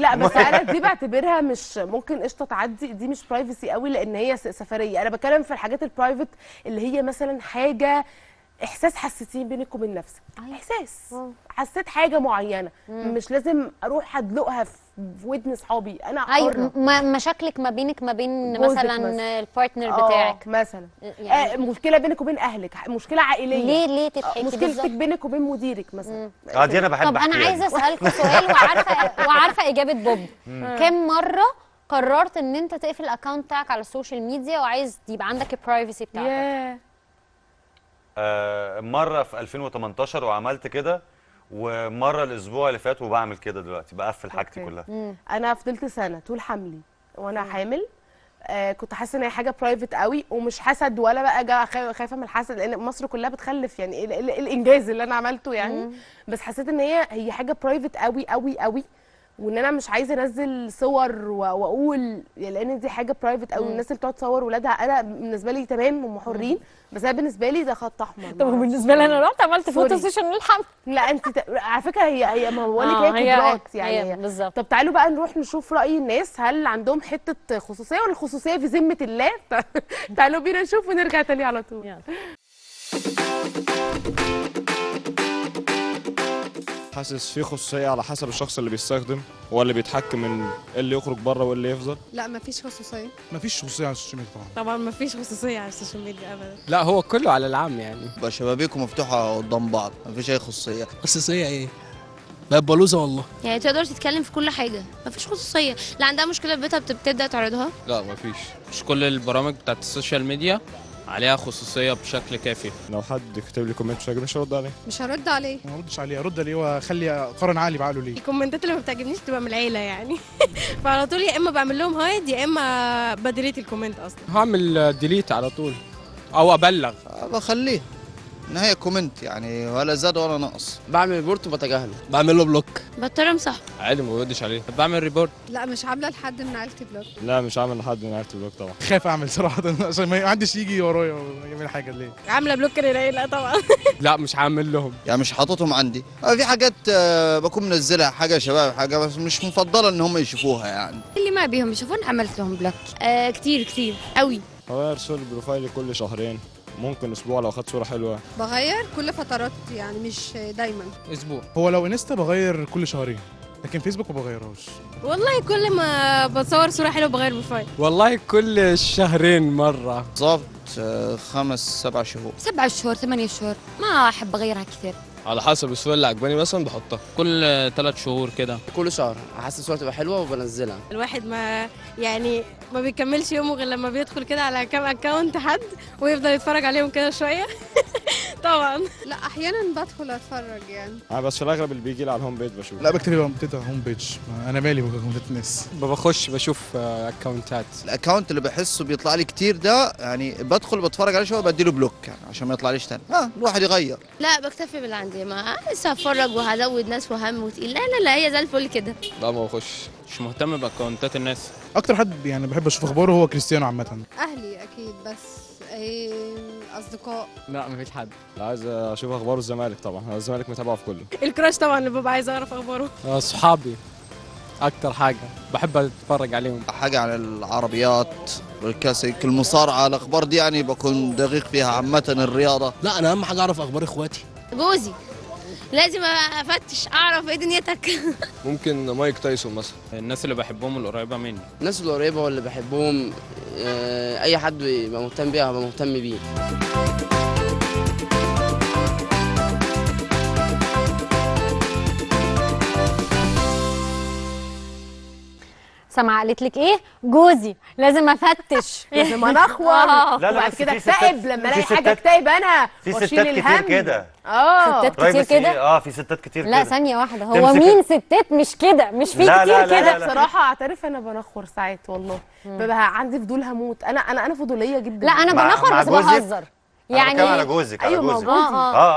لا بس انا دي بعتبرها مش ممكن قشطه تعدي دي مش برايفسي قوي لان هي س- سفريه انا بتكلم في الحاجات البرايفت اللي هي مثلا حاجه احساس حسيتيه بينك وبين نفسك احساس حسيت حاجه معينه مش لازم اروح ادلقها في في ودن اصحابي انا ايوه حره م- مشاكلك ما بينك ما بين جوزك مثلا مثلا. البارتنر آه، بتاعك مثلا يعني آه مشكله بينك وبين اهلك ح- مشكله عائليه ليه ليه آه، تضحكي مشكلتك بالظبط؟ بينك وبين مديرك مثلا اه دي انا بحب طب انا أحكيها عايزه دي. اسالكم سؤال وعارفه وعارفه اجابه بوب كم مره قررت ان انت تقفل الاكونت بتاعك على السوشيال ميديا وعايز يبقى عندك البرايفسي بتاعتك ياه آه مره في 2018 وعملت كده ومره الاسبوع اللي فات وبعمل كده دلوقتي بقفل حاجتي أوكي. كلها انا فضلت سنه طول حملي وانا حامل آه كنت حاسه ان هي حاجه برايفت قوي ومش حسد ولا بقى جا خا- خايفه من الحسد لان مصر كلها بتخلف يعني ايه ال- ال- الانجاز اللي انا عملته يعني بس حسيت ان هي هي حاجه برايفت قوي قوي قوي وان انا مش عايزه انزل صور و- واقول يعني لان دي حاجه برايفت قوي الناس اللي بتقعد تصور ولادها انا بالنسبه لي تمام هم حرين بس انا بالنسبه لي ده خط احمر طب معرفش. بالنسبه لي انا رحت عملت سوري. فوتو سيشن للحمل لا انت ت... على فكره هي هي ما بقول لك آه، هي هي- قدرات يعني هي هي بالظبط. طب تعالوا بقى نروح نشوف راي الناس هل عندهم حته خصوصيه ولا الخصوصيه في ذمه الله تعالوا بينا نشوف ونرجع تاني على طول يلا. حاسس في خصوصية على حسب الشخص اللي بيستخدم هو اللي بيتحكم من إيه اللي يخرج بره واللي يفضل لا مفيش خصوصيه مفيش خصوصيه على السوشيال ميديا طبعا طبعا ما فيش خصوصيه على السوشيال ميديا ابدا لا هو كله على العام يعني يبقى شبابيكم مفتوحه قدام بعض مفيش اي خصوصيه خصوصيه ايه بقت بلوزه والله يعني تقدر تتكلم في كل حاجه مفيش خصوصيه اللي عندها مشكله في بيتها بت- بتبدا تعرضها لا مفيش مش كل البرامج بتاعت السوشيال ميديا عليها خصوصيه بشكل كافي لو حد كتب لي كومنت مش عاجبني مش هرد عليه مش هرد عليه ما اردش عليه ارد عليه واخلي اقارن عقلي بعقله ليه الكومنتات اللي ما بتعجبنيش تبقى من العيله يعني فعلى طول يا اما بعمل لهم هايد يا اما بدريت الكومنت اصلا هعمل ديليت على طول او ابلغ بخليه ان هي كومنت يعني ولا زاد ولا نقص بعمل ريبورت وبتجاهله بعمل له بلوك بضطر امسح عادي ما بردش عليه بعمل ريبورت لا مش عامله لحد من عيلتي بلوك لا مش عامل لحد من عيلتي بلوك طبعا خايف اعمل صراحه عشان ما حدش يجي ورايا ويعمل حاجه ليه عامله بلوك للعيله طبعا لا مش هعمل لهم يعني مش حاططهم عندي آه، في حاجات آه، بكون منزلها حاجه شباب حاجه بس مش مفضله ان هم يشوفوها يعني اللي ما بيهم بيشوفون عملت لهم بلوك آه كتير كتير قوي هغير صور بروفايلي كل شهرين ممكن اسبوع لو خدت صوره حلوه بغير كل فترات يعني مش دايما اسبوع هو لو انستا بغير كل شهرين لكن فيسبوك ما بغيرهاش والله كل ما بتصور صوره حلوه بغير بروفايل والله كل شهرين مره بالظبط آه، خمس سبع شهور سبعة شهور ثمانية شهور ما احب اغيرها كثير على حسب الصوره اللي عجباني مثلا بحطها كل ثلاث شهور كده كل شهر احس الصوره تبقى حلوه وبنزلها الواحد ما يعني ما بيكملش يومه غير لما بيدخل كده على كام اكونت حد ويفضل يتفرج عليهم كده شويه طبعا لا احيانا بدخل اتفرج يعني انا بس في الاغلب اللي بيجي لي على الهوم بيج بشوف لا بكتب بتاع هوم بيج انا مالي بكومنتات الناس بخش بشوف اكونتات الاكونت اللي بحسه بيطلع لي كتير ده يعني بدخل بتفرج عليه شويه بديله بلوك يعني عشان ما يطلعليش تاني ها الواحد يغير لا بكتفي باللي عندي ما لسه هتفرج وهزود ناس وهم وتقيل لا لا لا هي زي الفل كده لا ما بخش مش مهتم باكونتات الناس اكتر حد يعني بحب اشوف اخباره هو كريستيانو عامه اهلي اكيد بس إيه اصدقاء لا مفيش حد لا عايز اشوف اخبار الزمالك طبعا انا الزمالك متابعه في كله الكراش طبعا اللي ببقى عايزه اعرف اخباره صحابي اكتر حاجه بحب اتفرج عليهم حاجه عن العربيات والكاسيك المصارعه الاخبار دي يعني بكون دقيق فيها عامه الرياضه لا انا اهم حاجه اعرف اخبار اخواتي جوزي لازم افتش اعرف ايه دنيتك ممكن مايك تايسون مثلا الناس اللي بحبهم القريبه مني الناس القريبه واللي بحبهم آه، اي حد يبقى مهتم بيها هبقى مهتم بيه سما قالت لك ايه جوزي لازم افتش لازم انخور آه. لا، لا، وبعد بس كده في ستات- اكتئب لما في الاقي حاجه ستات- اكتئب انا في واشيل ستات كتير الهم. كده اه ستات كتير Privacy- كده اه في ستات كتير لا كده ثانيه واحده هو تمسك- مين ستات مش كده مش في لا، كتير لا، لا، كده لا، لا. بصراحه اعترف انا بنخور ساعات والله ببقى عندي فضول هموت انا انا انا فضوليه جدا لا انا مع- بنخر مع بس جوزك؟ بهزر يعني على يعني جوزك على أيوة، ما هو جوزك جوزي. اه اه اه اه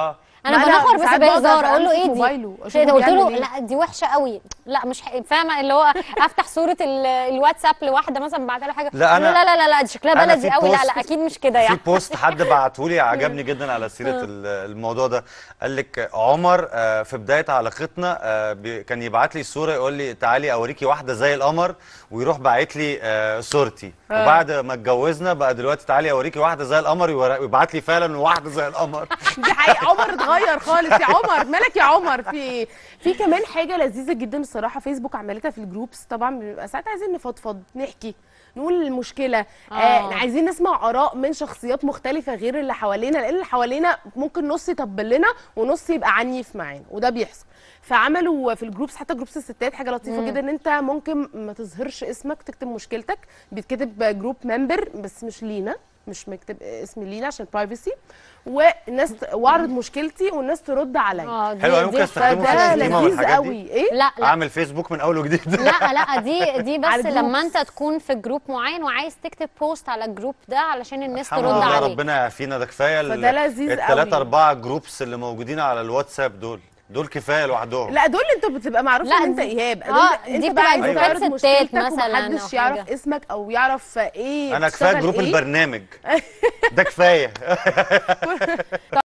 انا ما بنخور بس ساعات بقدر بهزار اقول له أمسك ايه دي موبايله أشوفه كده قلت له بيعمل إيه. لا دي وحشه قوي لا مش ح- فاهمه اللي هو افتح صوره ال- الواتساب لواحده مثلا بعت لها حاجه لا، أقول له أنا- لا لا لا لا دي شكلها أنا بلدي في قوي لا بوست- لا اكيد مش كده في يعني بوست حد بعته لي عجبني جدا على سيره ال- الموضوع ده قال لك عمر آه، في بدايه علاقتنا آه، بي- كان يبعت لي صوره يقول لي تعالي اوريكي واحده زي القمر ويروح باعت لي آه، صورتي آه. وبعد ما اتجوزنا بقى دلوقتي تعالي اوريكي واحده زي القمر ويورا- ويبعت لي فعلا واحده زي القمر دي حقيقة عمر اتغير خالص يا عمر مالك يا عمر في ايه في كمان حاجة لذيذة جدا الصراحة فيسبوك عملتها في الجروبس طبعا بنبقى ساعات عايزين نفضفض نحكي نقول المشكلة آه. آه. عايزين نسمع آراء من شخصيات مختلفة غير اللي حوالينا لأن اللي حوالينا ممكن نص يطبل لنا ونص يبقى عنيف معانا وده بيحصل فعملوا في الجروبس حتى جروبس الستات حاجه لطيفه مم. جدا ان انت ممكن ما تظهرش اسمك تكتب مشكلتك بيتكتب جروب ممبر بس مش لينا مش مكتب اسم لينا عشان برايفسي والناس ت- واعرض مشكلتي والناس ترد عليا اه دي حلو، أنا ممكن دي أستخدمه في فده الشتيمة لذيذ والحاجات دي؟ قوي ايه لا لا اعمل فيسبوك من اول وجديد لا لا دي دي على بس لما الجروبس. انت تكون في جروب معين وعايز تكتب بوست على الجروب ده علشان الناس الحمد ترد لله عليك ربنا يعافينا ده كفايه فده لذيذ الثلاثة قوي. أربعة جروبس اللي موجودين على الواتساب دول دول كفايه لوحدهم لا دول انت بتبقى معروف لا، ان انت دي- ايهاب آه، دول دي انت بقى بتبقى عايز جروبات تعرض ستات مشكلتك مثلاً ومحدش أو يعرف حاجة. اسمك او يعرف ايه انا كفايه بتشتغل جروب إيه. البرنامج ده كفايه